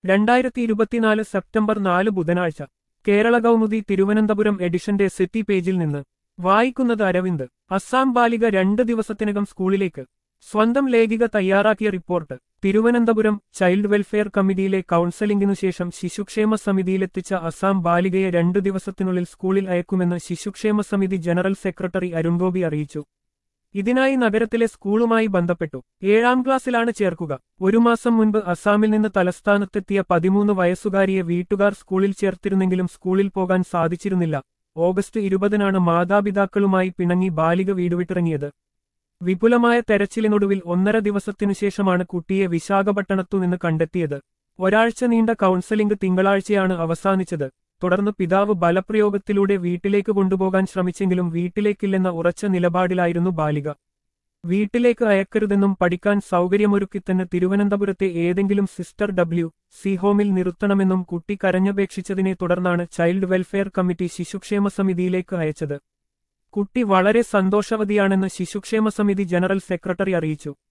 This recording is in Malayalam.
രണ്ടായിരത്തി ഇരുപത്തിനാല് സെപ്റ്റംബർ നാല് ബുധനാഴ്ച കേരള കൗമുദി തിരുവനന്തപുരം എഡിഷന്റെ സിറ്റി പേജിൽ നിന്ന് വായിക്കുന്നത് അരവിന്ദ് അസ്സാം ബാലിക രണ്ട് ദിവസത്തിനകം സ്കൂളിലേക്ക് സ്വന്തം ലേഖിക തയ്യാറാക്കിയ റിപ്പോർട്ട് തിരുവനന്തപുരം ചൈൽഡ് വെൽഫെയർ കമ്മിറ്റിയിലെ കൌൺസലിംഗിനു ശേഷം ശിശുക്ഷേമ സമിതിയിലെത്തിച്ച അസ്സാം ബാലികയെ രണ്ടു ദിവസത്തിനുള്ളിൽ സ്കൂളിൽ അയക്കുമെന്ന് ശിശുക്ഷേമ സമിതി ജനറൽ സെക്രട്ടറി അരുൺഗോപി അറിയിച്ചു ഇതിനായി നഗരത്തിലെ സ്കൂളുമായി ബന്ധപ്പെട്ടു ഏഴാം ക്ലാസ്സിലാണ് ചേർക്കുക ഒരു മാസം മുൻപ് അസാമിൽ നിന്ന് തലസ്ഥാനത്തെത്തിയ പതിമൂന്ന് വയസ്സുകാരിയെ വീട്ടുകാർ സ്കൂളിൽ ചേർത്തിരുന്നെങ്കിലും സ്കൂളിൽ പോകാൻ സാധിച്ചിരുന്നില്ല ഓഗസ്റ്റ് ഇരുപതിനാണ് മാതാപിതാക്കളുമായി പിണങ്ങി ബാലിക വീടുവിട്ടിറങ്ങിയത് വിപുലമായ തെരച്ചിലിനൊടുവിൽ ഒന്നര ദിവസത്തിനുശേഷമാണ് കുട്ടിയെ വിശാഖപട്ടണത്തുനിന്ന് കണ്ടെത്തിയത് ഒരാഴ്ച നീണ്ട കൌൺസലിംഗ് തിങ്കളാഴ്ചയാണ് അവസാനിച്ചത് തുടർന്ന് പിതാവ് ബലപ്രയോഗത്തിലൂടെ വീട്ടിലേക്ക് കൊണ്ടുപോകാൻ ശ്രമിച്ചെങ്കിലും വീട്ടിലേക്കില്ലെന്ന ഉറച്ച നിലപാടിലായിരുന്നു ബാലിക വീട്ടിലേക്ക് അയക്കരുതെന്നും പഠിക്കാൻ സൗകര്യമൊരുക്കി തന്നെ തിരുവനന്തപുരത്തെ ഏതെങ്കിലും സിസ്റ്റർ ഡബ്ല്യു സി ഹോമിൽ നിർത്തണമെന്നും കുട്ടി കരഞ്ഞപേക്ഷിച്ചതിനെ തുടർന്നാണ് ചൈൽഡ് വെൽഫെയർ കമ്മിറ്റി ശിശുക്ഷേമ സമിതിയിലേക്ക് അയച്ചത് കുട്ടി വളരെ സന്തോഷവതിയാണെന്ന് ശിശുക്ഷേമ സമിതി ജനറൽ സെക്രട്ടറി അറിയിച്ചു